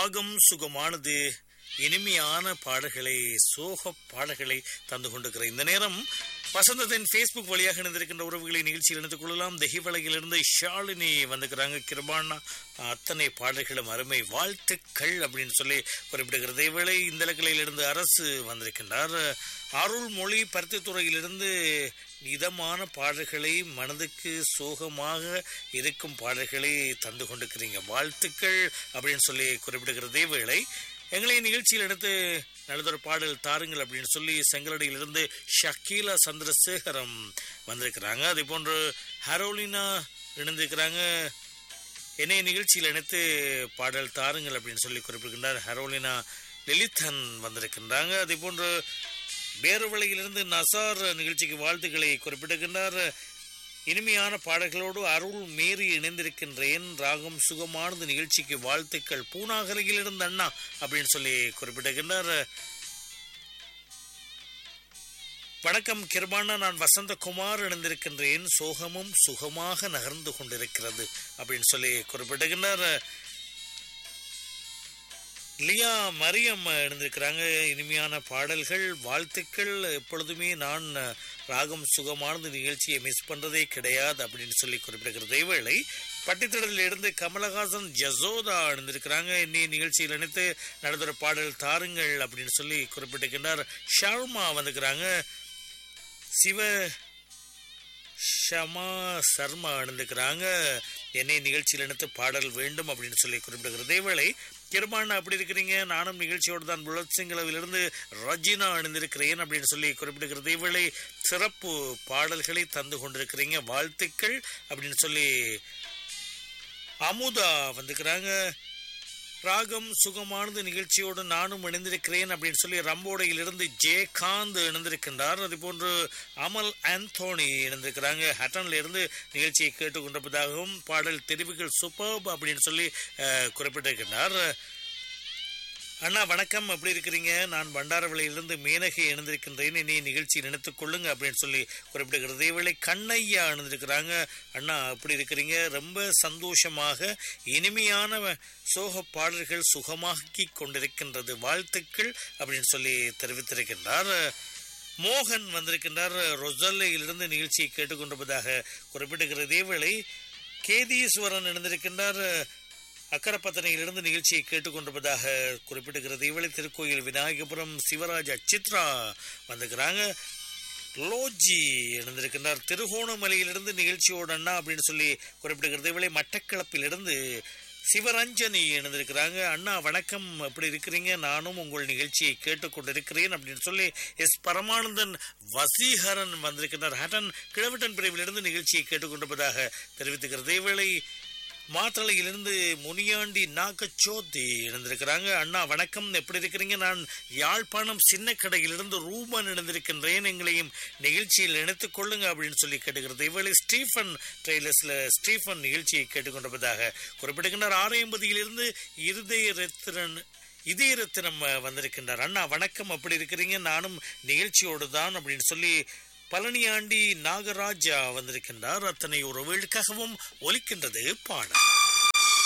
ராகம் சுகமானது இனிமையான பாடல்களை சோக பாடல்களை தந்து கொண்டிருக்கிற இந்த நேரம் வசந்தத்தின் ஃபேஸ்புக் வழியாக இணைந்திருக்கின்ற உறவுகளை நிகழ்ச்சியில் இணைத்துக் கொள்ளலாம் தெஹிவலையிலிருந்து ஷாலினி வந்துக்கிறாங்க கிருபானா அத்தனை பாடல்களும் அருமை வாழ்த்துக்கள் அப்படின்னு சொல்லி குறிப்பிடுகிறது இவளை இந்த இலக்கிலையிலிருந்து அரசு வந்திருக்கின்றார் அருள்மொழி பருத்தித்துறையிலிருந்து இதமான பாடல்களை மனதுக்கு சோகமாக இருக்கும் பாடல்களை தந்து கொண்டிருக்கிறீங்க வாழ்த்துக்கள் அப்படின்னு சொல்லி குறிப்பிடுகிறது வேளை எங்களை நிகழ்ச்சியில் எடுத்து நல்லதொரு பாடல் தாருங்கள் அப்படின்னு சொல்லி செங்கலடியிலிருந்து ஷக்கீலா சந்திரசேகரம் வந்திருக்கிறாங்க அதே போன்று ஹரோலினா இணைந்திருக்கிறாங்க என்னை நிகழ்ச்சியில் இணைத்து பாடல் தாருங்கள் அப்படின்னு சொல்லி குறிப்பிடுகின்றார் ஹரோலினா லலிதன் வந்திருக்கின்றாங்க அதே போன்று பேருவளையிலிருந்து நசார் நிகழ்ச்சிக்கு வாழ்த்துக்களை குறிப்பிடுகின்றார் இனிமையான பாடல்களோடு அருள் மீறி இணைந்திருக்கின்றேன் ராகம் சுகமானது நிகழ்ச்சிக்கு வாழ்த்துக்கள் பூனாகரையில் இருந்த அண்ணா அப்படின்னு சொல்லி குறிப்பிடுகின்றார் வணக்கம் கிருபானா நான் வசந்தகுமார் இணைந்திருக்கின்றேன் சோகமும் சுகமாக நகர்ந்து கொண்டிருக்கிறது அப்படின்னு சொல்லி குறிப்பிடுகின்றார் லியா மரியம் இருந்திருக்கிறாங்க இனிமையான பாடல்கள் வாழ்த்துக்கள் எப்பொழுதுமே நான் ராகம் சுகமானது நிகழ்ச்சியை மிஸ் பண்றதே கிடையாது அப்படின்னு சொல்லி குறிப்பிடுகிறது வேளை பட்டித்தடத்தில் இருந்து கமலஹாசன் ஜசோதா இருந்திருக்கிறாங்க இன்னைய நிகழ்ச்சியில் இணைத்து நடந்துற பாடல் தாருங்கள் அப்படின்னு சொல்லி குறிப்பிட்டிருக்கின்றார் ஷார்மா வந்துக்கிறாங்க சிவ ஷமா சர்மா அணிந்துக்கிறாங்க என்னை நிகழ்ச்சியில் இணைத்து பாடல் வேண்டும் அப்படின்னு சொல்லி குறிப்பிடுகிறது இதேவேளை கிருபான் அப்படி இருக்கிறீங்க நானும் நிகழ்ச்சியோடு தான் புலத் சிங்களவிலிருந்து ரஜினா அணிந்திருக்கிறேன் அப்படின்னு சொல்லி குறிப்பிடுகிறது இவளை சிறப்பு பாடல்களை தந்து கொண்டிருக்கிறீங்க வாழ்த்துக்கள் அப்படின்னு சொல்லி அமுதா வந்துக்கிறாங்க ராகம் சுகமானது நிகழ்ச்சியோடு நானும் இணைந்திருக்கிறேன் அப்படின்னு சொல்லி ரம்போடையிலிருந்து ஜெயகாந்த் இணைந்திருக்கின்றார் அது போன்று அமல் ஆந்தோனி இணைந்திருக்கிறாங்க ஹட்டன்ல இருந்து நிகழ்ச்சியை கேட்டுக்கொண்டிருப்பதாகவும் பாடல் தெரிவுகள் சூப்பர் அப்படின்னு சொல்லி குறிப்பிட்டிருக்கின்றார் அண்ணா வணக்கம் எப்படி இருக்கிறீங்க நான் பண்டாரவிலையிலிருந்து மேனகை இணைந்திருக்கின்றேன் இனி நிகழ்ச்சி நினைத்துக் கொள்ளுங்க அப்படின்னு சொல்லி குறிப்பிடுகிறது இவளை கண்ணையா இணைந்திருக்கிறாங்க அண்ணா அப்படி இருக்கிறீங்க ரொம்ப சந்தோஷமாக இனிமையான சோக பாடல்கள் சுகமாக்கி கொண்டிருக்கின்றது வாழ்த்துக்கள் அப்படின்னு சொல்லி தெரிவித்திருக்கின்றார் மோகன் வந்திருக்கின்றார் ரொசல்லையிலிருந்து நிகழ்ச்சியை கேட்டுக்கொண்டிருப்பதாக குறிப்பிடுகிறது இவளை கேதீஸ்வரன் இணைந்திருக்கின்றார் அக்கரப்பத்தனையிலிருந்து நிகழ்ச்சியை கேட்டுக்கொண்டிருப்பதாக குறிப்பிடுகிறது இவளை திருக்கோயில் விநாயகபுரம் சிவராஜ் அச்சித்ரா வந்துக்கிறாங்க லோஜி இணைந்திருக்கின்றார் திருகோணமலையிலிருந்து நிகழ்ச்சியோட அண்ணா அப்படின்னு சொல்லி குறிப்பிடுகிறது இவளை மட்டக்களப்பிலிருந்து சிவரஞ்சனி இணைந்திருக்கிறாங்க அண்ணா வணக்கம் எப்படி இருக்கிறீங்க நானும் உங்கள் நிகழ்ச்சியை கேட்டுக்கொண்டிருக்கிறேன் அப்படின்னு சொல்லி எஸ் பரமானந்தன் வசீகரன் வந்திருக்கிறார் ஹட்டன் கிழவட்டன் பிரிவிலிருந்து நிகழ்ச்சியை கேட்டுக்கொண்டிருப்பதாக தெரிவித்துக்கிறது இவளை மாத்தளையிலிருந்து முனியாண்டி நாகச்சோதி இணைந்திருக்கிறாங்க அண்ணா வணக்கம் எப்படி இருக்கிறீங்க நான் யாழ்ப்பாணம் சின்ன கடையிலிருந்து ரூபன் இணைந்திருக்கின்றேன் எங்களையும் நிகழ்ச்சியில் இணைத்துக் கொள்ளுங்க அப்படின்னு சொல்லி கேட்டுக்கிறது இவளை ஸ்டீஃபன் ட்ரெய்லர்ஸ்ல ஸ்டீஃபன் நிகழ்ச்சியை கேட்டுக்கொண்டிருப்பதாக குறிப்பிடுகின்றார் ஆறு எண்பதியிலிருந்து இருதய ரத்திரன் இதய ரத்தினம் வந்திருக்கின்றார் அண்ணா வணக்கம் அப்படி இருக்கிறீங்க நானும் நிகழ்ச்சியோடு தான் அப்படின்னு சொல்லி பழனியாண்டி நாகராஜா வந்திருக்கின்றார் அத்தனை உறவுகளுக்காகவும் ஒலிக்கின்றது பாடல்